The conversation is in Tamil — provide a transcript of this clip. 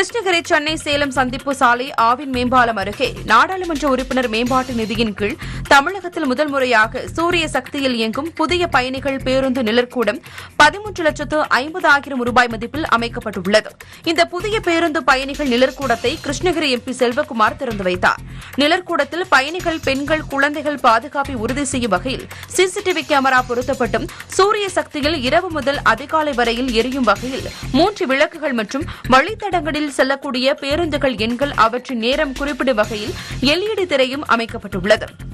கிருஷ்ணகிரி சென்னை சேலம் சந்திப்பு சாலை ஆவின் மேம்பாலம் அருகே நாடாளுமன்ற உறுப்பினர் மேம்பாட்டு நிதியின் கீழ் தமிழகத்தில் முதல் முறையாக சூரிய சக்தியில் இயங்கும் புதிய பயணிகள் பேருந்து நிழற்கூடம் பதிமூன்று லட்சத்து ஐம்பதாயிரம் ரூபாய் மதிப்பில் அமைக்கப்பட்டுள்ளது இந்த புதிய பேருந்து பயணிகள் நிழற்கூடத்தை கிருஷ்ணகிரி எம்பி செல்வகுமார் திறந்து வைத்தார் நிழற்கூடத்தில் பயணிகள் பெண்கள் குழந்தைகள் பாதுகாப்பை உறுதி செய்யும் வகையில் சிசிடிவி கேமரா பொருத்தப்பட்டும் சூரிய சக்தியில் இரவு முதல் அதிகாலை வரையில் எரியும் வகையில் மூன்று விளக்குகள் மற்றும் வழித்தடங்களில் செல்லக்கூடிய பேருந்துகள் எண்கள் அவற்றின் நேரம் குறிப்பிடும் வகையில் எல்இடி திரையும் அமைக்கப்பட்டுள்ளது